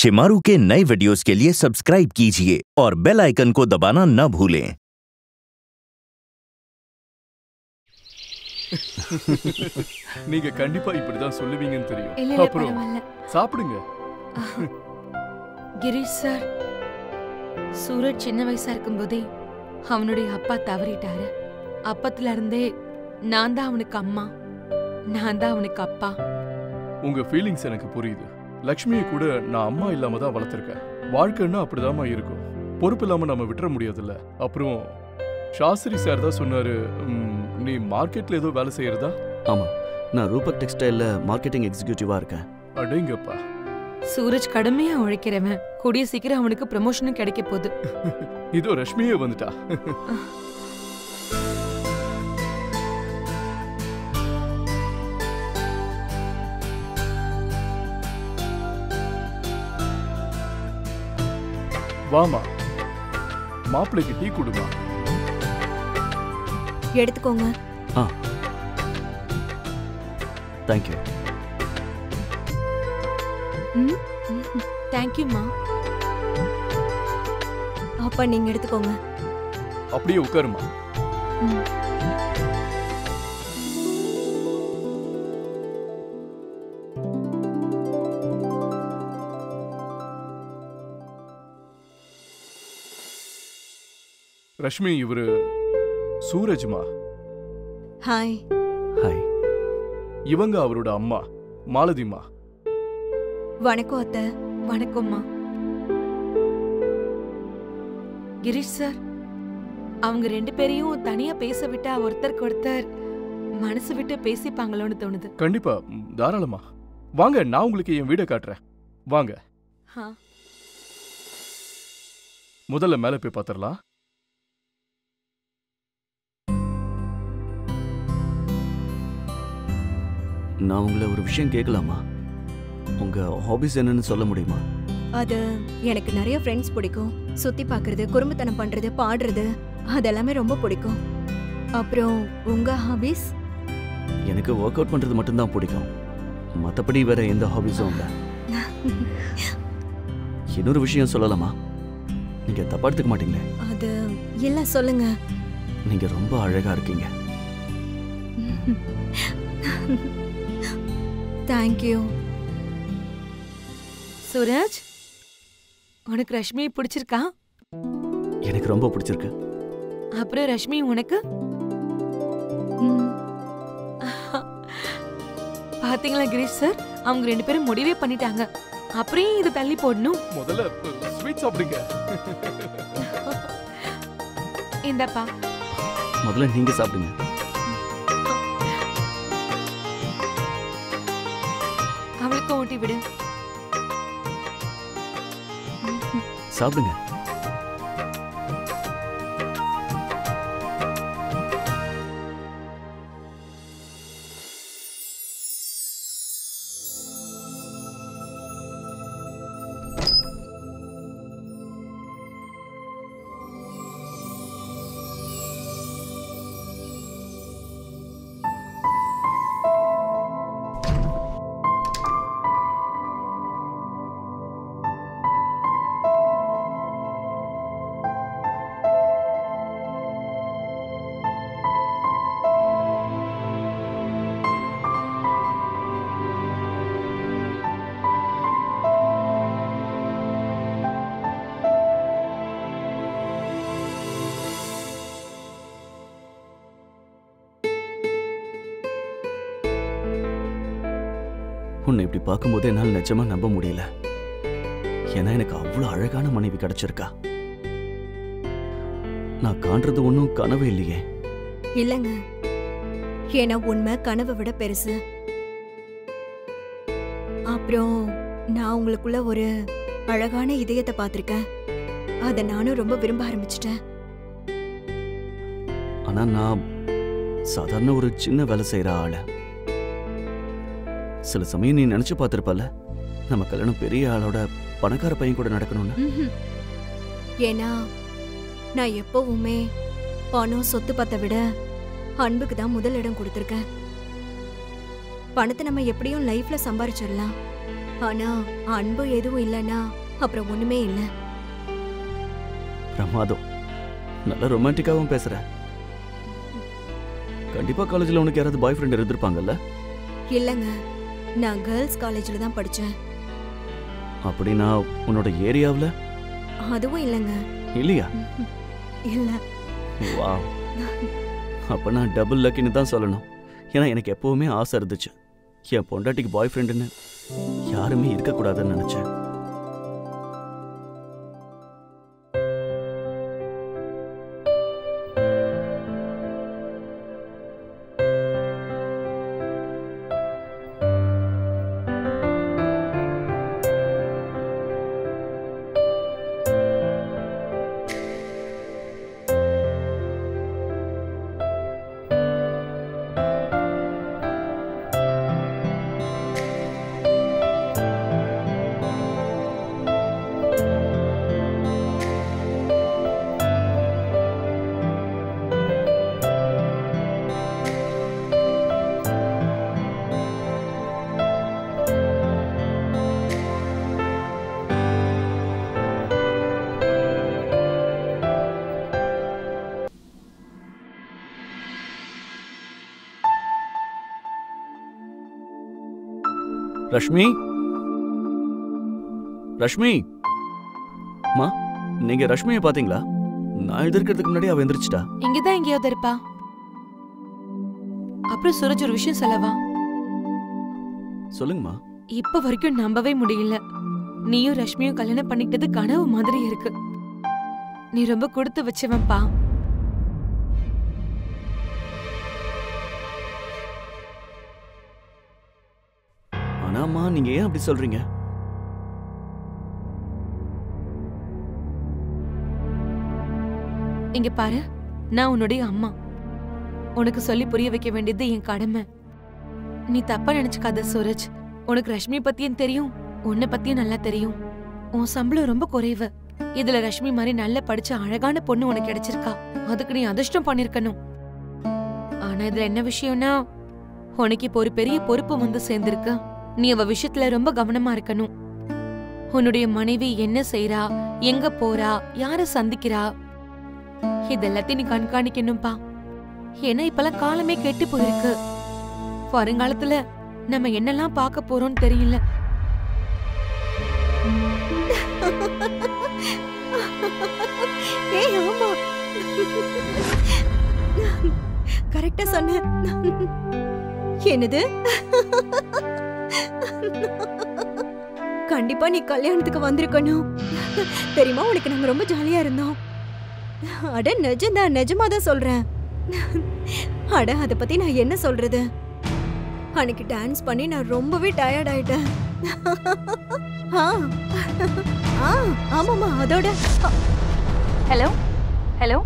शिमारू के नए वीडियोस के लिए सब्सक्राइब कीजिए और बेल आइकन को दबाना न भूलें நீங்க கண்டிப்பா இப்படிதான் சொல்லுவீங்கன்னு இல்ல தெரியும் இல்ல அப்புறம் பரவாயில்ல சாப்பிடுங்க கிரீஷ் சார் சூரஜ் சின்ன வயசா இருக்கும்போதே அவனுடைய அப்பா தவறிட்டாரு அப்பத்துல இருந்தே நான் தான் அவனுக்கு அம்மா நான் தான் அவனுக்கு அப்பா உங்க ஃபீலிங்ஸ் எனக்கு புரியுது லக்ஷ்மியை கூட நான் அம்மா இல்லாம தான் வளர்த்துருக்கேன் வாழ்க்கைன்னா அப்படிதாம்மா இருக்கும் பொறுப்பு இல்லாம நம்ம விட்டுற முடியாதுல்ல அப்புறம் சாஸ்திரி சார் தான் சொன்னாரு ம், நீ மார்க்கெட்ல ஏதோ வேலை செய்யறதா ஆமாம் நான் ரூபக் டெக்ஸ்டைலில் மார்க்கெட்டிங் எக்ஸிக்யூட்டிவாக இருக்கேன் அடேங்கப்பா சூரஜ் கடுமையா உழைக்கிறவன் கூடிய சீக்கிரம் அவனுக்கு ப்ரமோஷனும் கிடைக்க போகுது இதோ ரஷ்மியே வந்துட்டா வாமா மாப்பிள்ளைக்கு டீ கொடுமா எடுத்துக்கோங்க ஆ தேங்க்யூ தேங்க்யூம்மா அப்பா நீங்க எடுத்துக்கோங்க அப்படியே உட்காருமா ரஷ்மி இவரு சூரஜ்மா ஹாய் ஹாய் இவங்க அவரோட அம்மா மாலதிமா வணக்கம் அத்தை வணக்கம்மா கிரீஷ் சார் அவங்க ரெண்டு பேரையும் தனியா பேச விட்டா ஒருத்தருக்கு ஒருத்தர் மனசு விட்டு பேசிப்பாங்களோன்னு தோணுது கண்டிப்பா ம், தாராளமா வாங்க நான் உங்களுக்கு என் வீடை காட்டுறேன் வாங்க ஆ. முதல்ல மேலே போய் பார்த்துடலாம் நான் உங்களை ஒரு விஷயம் கேட்கலாமா உங்கள் ஹாபிஸ் என்னன்னு சொல்ல முடியுமா அது எனக்கு நிறைய ஃப்ரெண்ட்ஸ் பிடிக்கும் சுத்தி பார்க்கிறது குறும்புத்தனம் பண்றது பாடுறது அதெல்லாமே ரொம்ப பிடிக்கும் அப்புறம் உங்க ஹாபிஸ் எனக்கு ஒர்க் அவுட் பண்ணுறது மட்டும்தான் பிடிக்கும் மற்றபடி வேற எந்த ஹாபிஸும் இல்லை இன்னொரு விஷயம் சொல்லலாமா நீங்கள் தப்பா எடுத்துக்க மாட்டீங்களே அது இல்ல சொல்லுங்க நீங்கள் ரொம்ப அழகாக இருக்கீங்க தேங்க்யூ சூரஜ் உனக்கு ரஷ்மி பிடிச்சிருக்கா எனக்கு ரொம்ப பிடிச்சிருக்கு அப்புறம் ரஷ்மி உனக்கு பாத்தீங்களா கிரீஷ் சார் அவங்க ரெண்டு பேரும் முடிவே பண்ணிட்டாங்க அப்புறம் ஏன் இது தள்ளி போடணும் முதல்ல ஸ்வீட் சாப்பிடுங்க இந்தப்பா முதல்ல நீங்கள் சாப்பிடுங்க அவளுக்கும் ஊட்டி விடு சாப்பிடுங்க உன்னை இப்படி பார்க்கும்போது என்னால் நிஜமா நம்ப முடியல ஏன்னா எனக்கு அவ்வளோ அழகான மனைவி கிடைச்சிருக்கா நான் காண்றது ஒன்றும் கனவு இல்லையே இல்லைங்க ஏன்னா உண்மை கனவை விட பெருசு அப்புறம் நான் உங்களுக்குள்ள ஒரு அழகான இதயத்தை பார்த்திருக்கேன் அதை நானும் ரொம்ப விரும்ப ஆரம்பிச்சிட்டேன் ஆனா நான் சாதாரண ஒரு சின்ன வேலை செய்யற ஆளு சில சமயம் நீ நினைச்சு பார்த்திருப்பல நம்ம கல்யாணம் பெரிய ஆளோட பணக்கார பையன் கூட நடக்கணும்னு ம்ஹும். ஏன்னா நான் எப்பவுமே பணம் சொத்து பத்தை விட அன்புக்கு தான் முதல் இடம் கொடுத்துருக்கேன் பணத்தை நம்ம எப்படியும் லைஃப்ல சம்பாரிச்சிடலாம் ஆனா அன்பு எதுவும் இல்லைன்னா அப்புறம் ஒண்ணுமே இல்ல பிரமாதம் நல்ல ரொமான்டிக்காவும் பேசுற கண்டிப்பா காலேஜ்ல உனக்கு யாராவது பாய் ஃப்ரெண்ட் இருந்திருப்பாங்கல்ல இல்லங்க நான் கேர்ள்ஸ் காலேஜ்ல தான் படிச்சேன் அப்படின்னா உன்னோட ஏரியாவுல அதுவும் இல்லங்க இல்லையா இல்ல வா அப்ப நான் டபுள் லக்கின்னு தான் சொல்லணும் ஏன்னா எனக்கு எப்பவுமே ஆசை இருந்துச்சு என் பொண்டாட்டிக்கு பாய் ஃப்ரெண்டுன்னு யாருமே இருக்கக்கூடாதுன்னு நினைச்சேன் ரஷ்மி ரஷ்மி மா நீங்க ரஷ்மியை பாத்தீங்களா நான் எதிர்க்கிறதுக்கு முன்னாடி அவ எந்திரிச்சிட்டா இங்கதான் எங்கேயாவது இருப்பா அப்புறம் சூரஜ் ஒரு விஷயம் சொல்லவா சொல்லுங்கம்மா இப்ப வரைக்கும் நம்பவே முடியல நீயும் ரஷ்மியும் கல்யாணம் பண்ணிக்கிட்டது கனவு மாதிரி இருக்கு நீ ரொம்ப கொடுத்து வச்சவன்பா ஆனாம்மா நீங்க ஏன் அப்படி சொல்றீங்க இங்க பாரு நான் உன்னுடைய அம்மா உனக்கு சொல்லி புரிய வைக்க வேண்டியது என் கடமை நீ தப்பா நினைச்சுக்காத சூரஜ் உனக்கு ரஷ்மி பத்தியும் தெரியும் உன்னை பத்தியும் நல்லா தெரியும் உன் சம்பளம் ரொம்ப குறைவு இதுல ரஷ்மி மாதிரி நல்ல படிச்ச அழகான பொண்ணு உனக்கு கிடைச்சிருக்கா அதுக்கு நீ அதிர்ஷ்டம் பண்ணிருக்கணும் ஆனா இதுல என்ன விஷயம்னா உனக்கு இப்போ ஒரு பெரிய பொறுப்பு வந்து சேர்ந்திருக்கு நீ அவ விஷயத்துல ரொம்ப கவனமா இருக்கணும் உன்னுடைய மனைவி என்ன செய்றா எங்க போறா யார சந்திக்கிறா இதெல்லாத்தையும் நீ கண்காணிக்கணும்பா ஏன்னா இப்பெல்லாம் காலமே கெட்டு போயிருக்கு வருங்காலத்துல நம்ம என்னெல்லாம் பார்க்க போறோம்னு தெரியல ஏய் ஆமா கரெக்டா சொன்ன என்னது கண்டிப்பா நீ கல்யாணத்துக்கு வந்திருக்கணும் தெரியுமா உனக்கு நாங்க ரொம்ப ஜாலியா இருந்தோம் அட நிஜம்தான் நிஜமா தான் சொல்றேன் அட அத பத்தி நான் என்ன சொல்றது அன்னைக்கு டான்ஸ் பண்ணி நான் ரொம்பவே டயர்ட் ஆயிட்டேன் ஆ ஆ ஆமாமா அதோட ஹலோ ஹலோ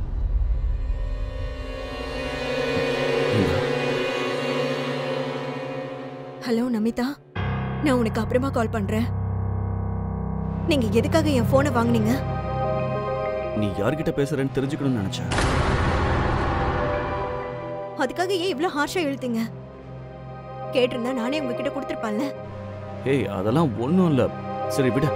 ஹலோ நமிதா நான் உனக்கு அப்புறமா கால் பண்றேன் நீங்க எதுக்காக என் போனை வாங்குனீங்க நீ யார்கிட்ட பேசுறேன்னு தெரிஞ்சுக்கணும்னு நினைச்சேன் அதுக்காக ஏன் இவ்ளோ ஹார்ஷா இழுத்தீங்க கேட்டிருந்தா நானே உங்ககிட்ட கொடுத்துருப்பேன்ல ஏய் அதெல்லாம் ஒண்ணும் இல்ல சரி விடு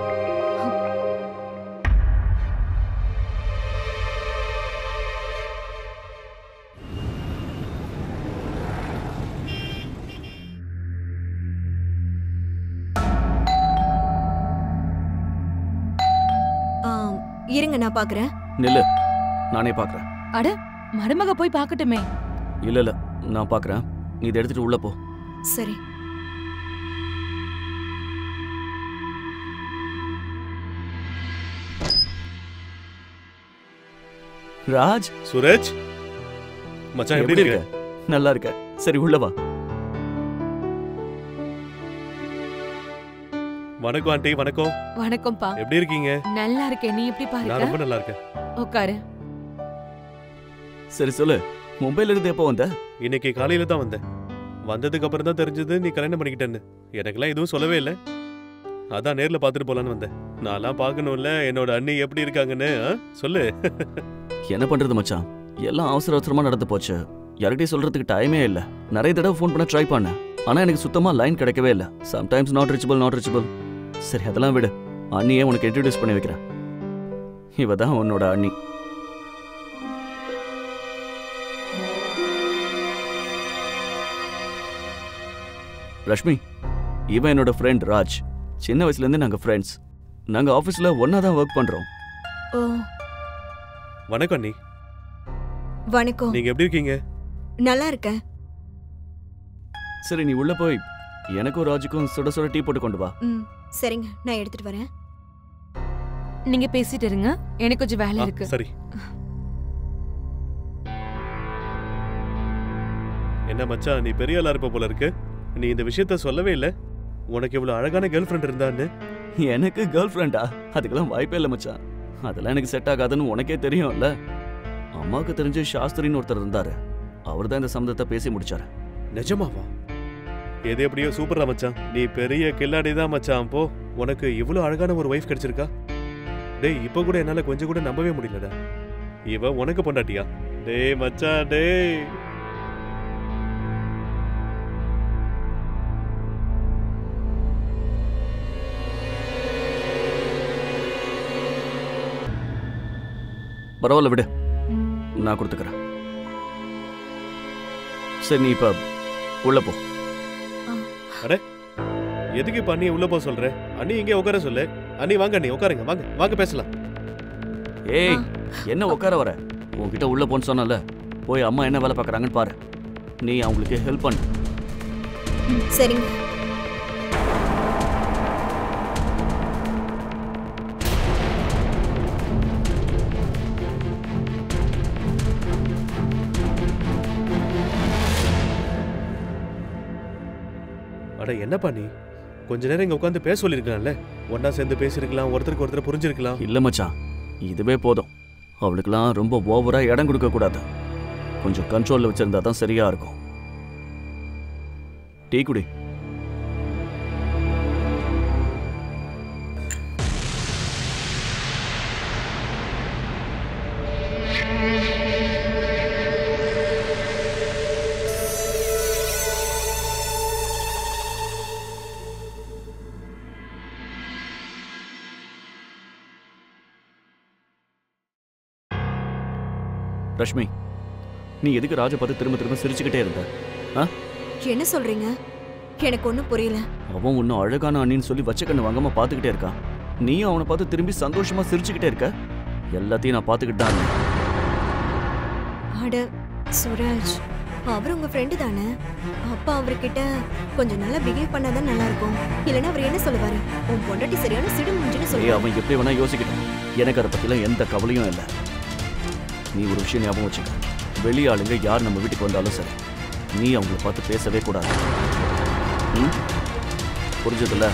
ஆம், இருங்க நான் பாக்குறேன் நில்லு நானே பாக்குறேன் அட மருமக போய் பார்க்கட்டுமே இல்ல இல்ல நான் பாக்குறேன் நீ இதை எடுத்துட்டு உள்ள போ சரி ராஜ் சுரேஜ் மச்சான் எப்படி இருக்க நல்லா இருக்க சரி உள்ள வா வணக்கம் ஆண்டி வணக்கம் வணக்கம்ப்பா எப்படி இருக்கீங்க நல்லா இருக்கேன் நீ எப்படி நான் பாருக்க ரொம்ப நல்லா இருக்கேன் உட்காரு சரி சொல்லு மும்பைல இருந்து எப்போ வந்த இன்னைக்கு காலையில தான் வந்தேன் வந்ததுக்கு அப்புறம் தான் தெரிஞ்சது நீ கல்யாணம் பண்ணிக்கிட்டேன்னு எனக்கெல்லாம் எதுவும் சொல்லவே இல்லை அதான் நேர்ல பார்த்துட்டு போலான்னு வந்தேன் நான்லாம் பார்க்கணும்ல என்னோட அண்ணி எப்படி இருக்காங்கன்னு ஆ? சொல்லு என்ன பண்றது மச்சான் எல்லாம் அவசர அவசரமா நடந்து போச்சு யார்கிட்டயும் சொல்றதுக்கு டைமே இல்ல நிறைய தடவை ஃபோன் பண்ண ட்ரை பண்ணேன் ஆனா எனக்கு சுத்தமா லைன் கிடைக்கவே இல்லை sometimes not reachable not reachable சரி அதெல்லாம் விடு அண்ணியே உனக்கு இன்ட்ரடியூஸ் பண்ணி வைக்கிறேன் இவ தான் உன்னோட அண்ணி ரஷ்மி இவன் என்னோட ஃப்ரெண்ட் ராஜ் சின்ன வயசுலேருந்து நாங்கள் ஃப்ரெண்ட்ஸ் நாங்கள் ஆஃபீஸில் ஒன்றா தான் ஒர்க் பண்ணுறோம் ஓ வணக்கம் அண்ணி வணக்கம் நீங்க எப்படி இருக்கீங்க நல்லா இருக்கேன் சரி நீ உள்ளே போய் எனக்கும் ராஜுக்கும் சுட சுட டீ போட்டு கொண்டு வா ம் சரிங்க நான் எடுத்துட்டு வரேன் நீங்க பேசிட்டு இருங்க எனக்கு கொஞ்சம் வேலை ஆ, இருக்கு சரி என்ன மச்சான் நீ பெரிய ஆளா இருப்ப போல இருக்கு நீ இந்த விஷயத்த சொல்லவே இல்ல உனக்கு இவ்வளவு அழகான கேர்ள் ஃப்ரெண்ட் இருந்தான்னு எனக்கு கேர்ள் ஃப்ரெண்டா அதுக்கெல்லாம் வாய்ப்பே இல்லை மச்சான் அதெல்லாம் எனக்கு செட் ஆகாதுன்னு உனக்கே தெரியும்ல அம்மாவுக்கு தெரிஞ்ச சாஸ்திரின்னு ஒருத்தர் இருந்தாரு அவர் தான் இந்த சம்மந்தத்தை பேசி முடிச்சாரு நிஜமாவா எது எப்படியோ சூப்பரா மச்சான் நீ பெரிய கில்லாடி தான் மச்சான் போ உனக்கு இவ்வளவு அழகான ஒரு ஒய்ஃப் கிடைச்சிருக்கா டேய் இப்போ கூட என்னால கொஞ்சம் கூட நம்பவே முடியலடா இவ உனக்கு பொண்டாட்டியா டேய் மச்சான் டேய் பரவாயில்ல விடு நான் கொடுத்துக்கிறேன் சரி நீ இப்போ உள்ள போ எதுக்கு இப்ப அண்ணி உள்ள போக சொல்ற அண்ணி இங்கே உட்கார சொல்லு அண்ணி வாங்க அண்ணி உட்காருங்க வாங்க வாங்க பேசலாம் ஏய் என்ன உட்கார வர உன்கிட்ட உள்ள போன்னு சொன்னல போய் அம்மா என்ன வேலை பார்க்குறாங்கன்னு பாரு நீ அவங்களுக்கு ஹெல்ப் பண்ணு ம், சரிங்க அட என்னப்பா நீ கொஞ்ச நேரம் இங்க உட்காந்து பேச சொல்லிருக்கலாம்ல ஒண்ணா சேர்ந்து பேசிருக்கலாம் ஒருத்தருக்கு ஒருத்தர் புரிஞ்சிருக்கலாம் இல்லை மச்சான் இதுவே போதும் அவளுக்கெல்லாம் ரொம்ப ஓவராக இடம் கொடுக்க கூடாது கொஞ்சம் கண்ட்ரோலில் வச்சிருந்தா தான் சரியா இருக்கும் டீ குடி ரஷ்மி நீ எதுக்கு ராஜை பார்த்து திரும்ப திரும்ப சிரிச்சுக்கிட்டே இருந்த என்ன சொல்றீங்க எனக்கு ஒன்றும் புரியல அவன் இன்னும் அழகான அண்ணின்னு சொல்லி வச்ச கண்ணு வாங்காம பார்த்துக்கிட்டே இருக்கான் நீயும் அவனை பார்த்து திரும்பி சந்தோஷமா சிரிச்சுக்கிட்டே இருக்க எல்லாத்தையும் நான் பார்த்துக்கிட்டு தான் இருந்தேன். அட சுராஜ் அவர் உங்க ஃப்ரெண்டு தானே அப்பா அவர்கிட்ட கொஞ்சம் நல்லா பிஹேவ் பண்ணாதான் நல்லா இருக்கும் இல்லைன்னா அவர் என்ன சொல்லுவாரு உன் பொண்டாட்டி சரியான சிடு மூஞ்சின்னு ஏய் சொல்லுவாரு அவன் எப்படி வேணா யோசிக்கட்டும் எனக்கு அதை பத்திலாம் எந்த கவலையும் இல்லை நீ ஒரு விஷயம் ஞாபகம் வச்சுக்க வெளி ஆளுங்க யார் நம்ம வீட்டுக்கு வந்தாலும் சரி நீ அவங்கள பார்த்து பேசவே கூடாது ம்? புரிஞ்சதில்ல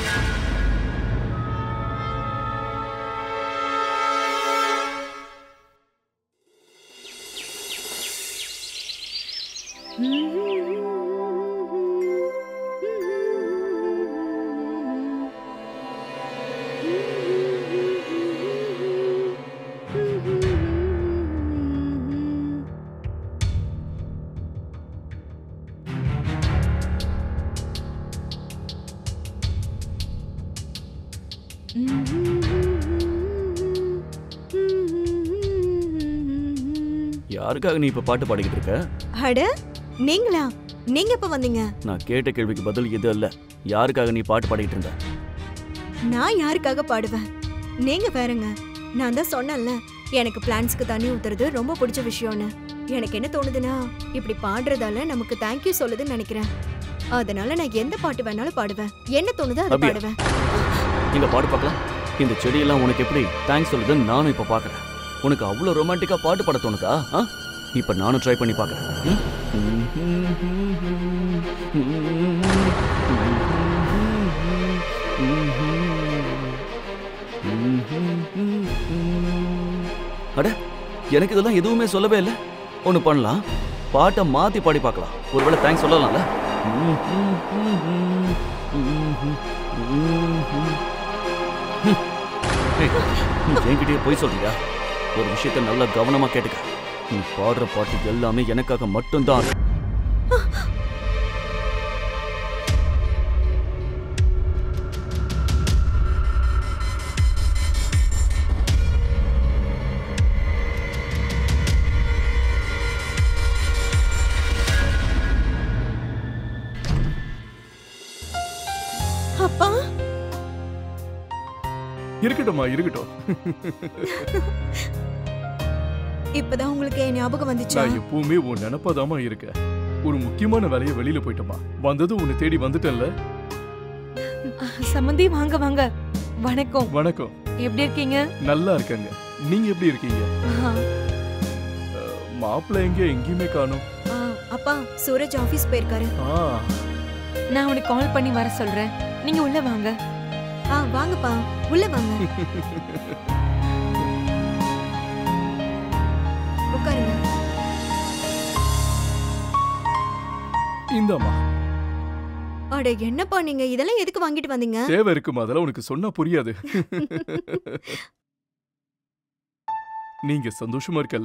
யாருக்காக நீ இப்ப பாட்டு பாடிக்கிட்டு இருக்க அட நீங்களா நீங்க எப்ப வந்தீங்க நான் கேட்ட கேள்விக்கு பதில் இது அல்ல யாருக்காக நீ பாட்டு பாடிக்கிட்டு இருந்த நான் யாருக்காக பாடுவேன் நீங்க வேறங்க நான் தான் சொன்னேன்ல எனக்கு பிளான்ஸ்க்கு தண்ணி ஊத்துறது ரொம்ப பிடிச்ச விஷயம்னு எனக்கு என்ன தோணுதுன்னா இப்படி பாடுறதால நமக்கு தேங்க்யூ சொல்லுதுன்னு நினைக்கிறேன் அதனால நான் எந்த பாட்டு வேணாலும் பாடுவேன் என்ன தோணுதோ அதை அப்படியா? பாடுவேன் இங்க பாடு பார்க்கலாம் இந்த செடியெல்லாம் உனக்கு எப்படி தேங்க்ஸ் சொல்லுதுன்னு நானும் இப்ப பாக்குறேன் உனக்கு அவ்வளவு ரொமான்டிக்கா பாட்டு பாட தோணுதா ஆ? இப்ப நானும் ட்ரை பண்ணி பாக்குறேன் அட எனக்கு இதெல்லாம் எதுவுமே சொல்லவே இல்லை ஒன்று பண்ணலாம் பாட்டை மாத்தி பாடி பார்க்கலாம் ஒருவேளை தேங்க்ஸ் சொல்லலாம்ல ஏய், நீ என்கிட்டயே போய் சொல்றியா ஒரு விஷயத்த நல்லா கவனமா கேட்டுக்க நீ பாடுற பாட்டு எல்லாமே எனக்காக மட்டும்தான் இருக்கட்டும்மா இருக்கட்டும் இப்பதான் உங்களுக்கு என் ஞாபகம் வந்துச்சா நான் எப்பவுமே உன் நினப்பாதாமா இருக்கேன் ஒரு முக்கியமான வேலையை வெளியில போயிட்டோமா வந்ததும் உன்னை தேடி வந்துட்டேன்ல சம்மந்தி வாங்க வாங்க வணக்கம் வணக்கம் எப்படி இருக்கீங்க நல்லா இருக்கேங்க நீங்க எப்படி இருக்கீங்க ஆஹா. மாப்பிள்ளை எங்க எங்கேயுமே காணும் ஆ, அப்பா சூரஜ் ஆபீஸ் போயிருக்காரு ஆ நான் உனக்கு கால் பண்ணி வர சொல்றேன் நீங்க உள்ள வாங்க ஆ வாங்கப்பா உள்ள வாங்க உட்காருங்க இந்தாம்மா அட என்னப்பா நீங்க இதெல்லாம் எதுக்கு வாங்கிட்டு வந்தீங்க தேவை இருக்குமா அதெல்லாம் உனக்கு சொன்னா புரியாது நீங்க சந்தோஷமா இருக்கல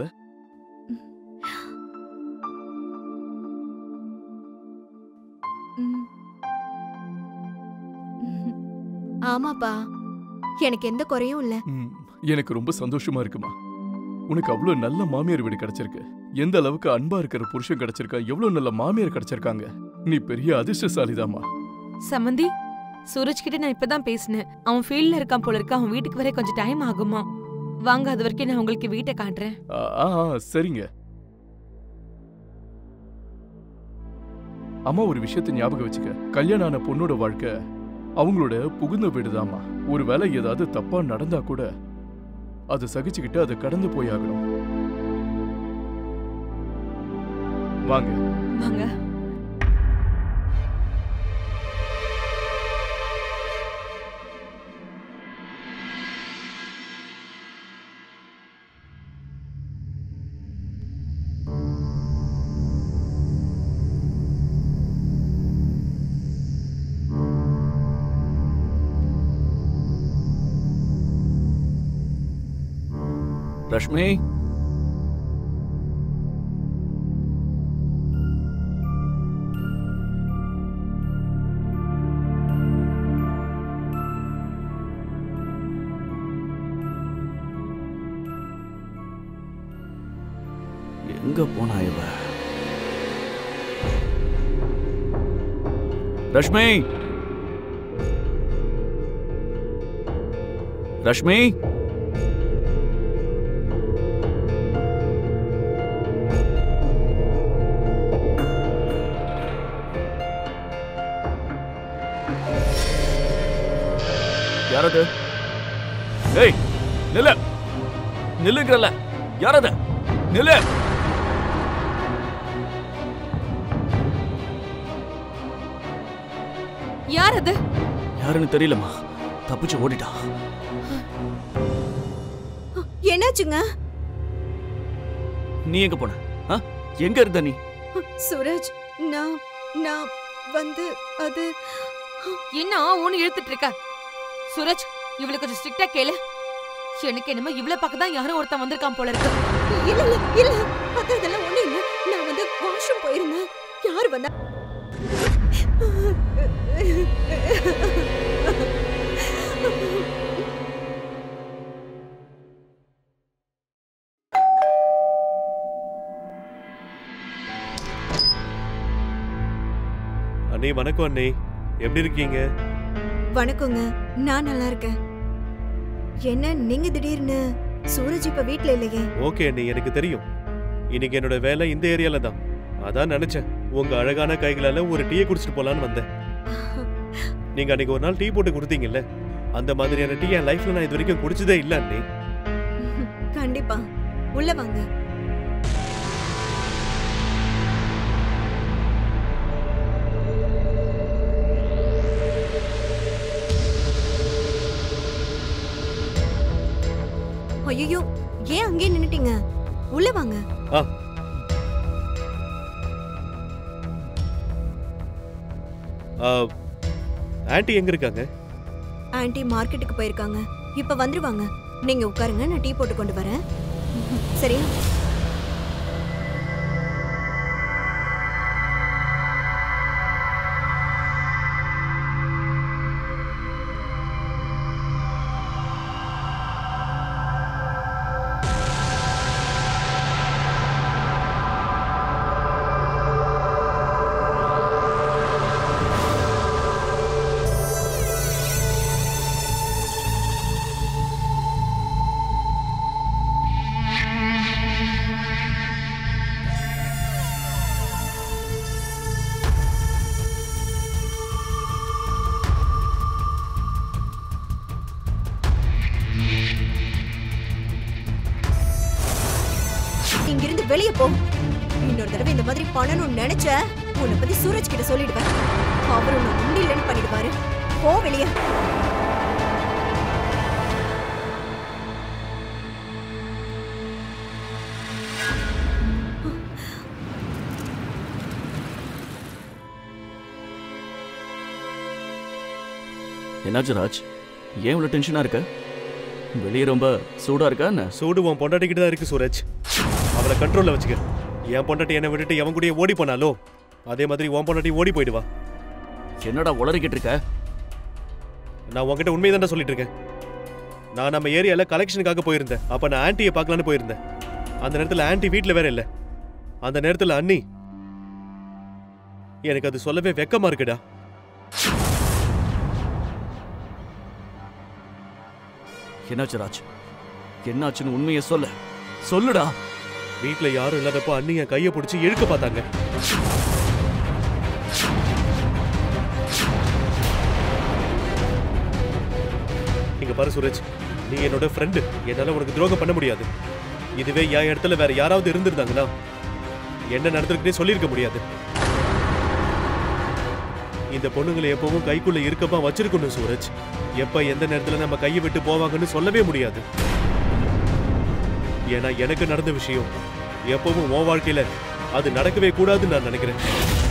ம். ஆமாப்பா எனக்கு எந்த குறையும் இல்ல ம், எனக்கு ரொம்ப சந்தோஷமா இருக்குமா உனக்கு அவ்வளவு நல்ல மாமியார் வீடு கிடைச்சிருக்கு எந்த அளவுக்கு அன்பா இருக்கிற புருஷன் கிடைச்சிருக்கா எவ்வளவு நல்ல மாமியார் கிடைச்சிருக்காங்க நீ பெரிய அதிர்ஷ்டசாலிதாம்மா சம்மந்தி சூரஜ் கிட்ட நான் இப்பதான் பேசினேன் அவன் ஃபீல்ட்ல இருக்கான் போல இருக்கு அவன் வீட்டுக்கு வர கொஞ்சம் டைம் ஆகுமா வாங்க அது வரைக்கும் நான் உங்களுக்கு வீட்டை காட்டுறேன் ஆ, ஆ ஆ, சரிங்க அம்மா ஒரு விஷயத்தை ஞாபகம் வச்சுக்க கல்யாணம் ஆன பொண்ணோட வாழ்க்கை அவங்களோட புகுந்த வீடுதாம்மா ஒருவேளை ஏதாவது தப்பா நடந்தா கூட அதை சகிச்சுக்கிட்டு அதை கடந்து போயாகணும் வாங்க வாங்க ரஷ்மி எங்க போனா இவ ரஷ்மி ரஷ்மி யாரது ஏய் நில்லு நில்லுங்கிறல்ல யாரது நில்லு யார் அது யாருன்னு தெரியலம்மா தப்பிச்சு ஓடிட்டா என்னாச்சுங்க நீ எங்க போன ஆ? எங்க இருந்த நீ சூரஜ் நான் நான் வந்து அது என்ன ஒன்னு இழுத்துட்டு இருக்க சூரஜ் இவளுக்கு கொஞ்சம் ஸ்ட்ரிக்டா கேளு எனக்கு என்னமோ இவ்வளவு பக்கம் தான் யாரும் ஒருத்தன் வந்திருக்கான் போல இருக்கு இல்ல இல்ல இல்ல அது அதெல்லாம் ஒண்ணு இல்ல நான் வந்து வாஷ்ரூம் போயிருந்தேன் யார் வந்தா அண்ணே வணக்கம் அண்ணே எப்படி இருக்கீங்க வணக்கங்க நான் நல்லா இருக்கேன் என்ன நீங்க திடீர்னு சூரஜ் இப்ப வீட்ல இல்லையே ஓகே அண்ணே எனக்கு தெரியும் இன்னைக்கு என்னோட வேலை இந்த ஏரியால தான் அதான் நினைச்சேன் உங்க அழகான கைகளால ஒரு டீயை குடிச்சிட்டு போலான்னு வந்தேன் நீங்க அன்னைக்கு ஒரு நாள் டீ போட்டு கொடுத்தீங்கல்ல அந்த மாதிரியான டீ என் லைஃப்ல நான் இது வரைக்கும் குடிச்சதே இல்ல அண்ணே கண்டிப்பா உள்ள வாங்க ஐயோ ஏன் அங்கேயே நின்னுட்டீங்க உள்ள வாங்க ஆ ஆ, ஆன்ட்டி எங்க இருக்காங்க ஆன்ட்டி மார்க்கெட்டுக்கு போயிருக்காங்க இப்ப வந்துருவாங்க நீங்க உட்காருங்க நான் டீ போட்டு கொண்டு வரேன் சரியா வெளிய போ இன்னொரு தடவை இந்த மாதிரி பண்ணணும்னு நினைச்ச உன்னை பத்தி சூரஜ் கிட்ட சொல்லிடுவேன் அவரு உன்னை உண்டு இல்லைன்னு பண்ணிடுவாரு போ வெளிய என்னாச்சு ராஜ் ஏன் இவ்வளோ டென்ஷனாக இருக்க வெளியே ரொம்ப சூடாக இருக்கா என்ன சூடு உன் பொண்டாட்டிக்கிட்டு தான் இருக்கு சூரஜ் அவளை கண்ட்ரோல்ல வச்சுக்க என் பொண்டாட்டி என்னை விட்டுட்டு எவன் கூடயே ஓடி போனாலோ அதே மாதிரி உன் பொண்டாட்டி ஓடி போயிடுவா என்னடா உளறிக்கிட்டு இருக்க நான் உன்கிட்ட உண்மையை தான் சொல்லிட்டு இருக்கேன் நான் நம்ம ஏரியால கலெக்ஷனுக்காக போயிருந்தேன் அப்ப நான் ஆன்ட்டியை பார்க்கலான்னு போயிருந்தேன் அந்த நேரத்துல ஆன்ட்டி வீட்ல வேற இல்ல அந்த நேரத்துல அண்ணி எனக்கு அது சொல்லவே வெக்கமா இருக்குடா என்னாச்சு ராஜ் என்னாச்சுன்னு உண்மையை சொல்ல சொல்லுடா வீட்ல யாரும் இல்லாதப்போ அண்ணி என் கையை பிடிச்சி இழுக்க பார்த்தாங்க இங்க பாரு சுரேஷ் நீ என்னோட ஃப்ரெண்டு என்னால உனக்கு துரோகம் பண்ண முடியாது இதுவே என் இடத்துல வேற யாராவது இருந்திருந்தாங்கன்னா என்ன நடந்திருக்குன்னே சொல்லியிருக்க முடியாது இந்த பொண்ணுங்களை எப்பவும் கைக்குள்ள இருக்கமா வச்சிருக்கணும் சூரஜ் எப்ப எந்த நேரத்துல நம்ம கையை விட்டு போவாங்கன்னு சொல்லவே முடியாது ஏன்னா எனக்கு நடந்த விஷயம் எப்பவும் உன் வாழ்க்கையில அது நடக்கவே கூடாதுன்னு நான் நினைக்கிறேன்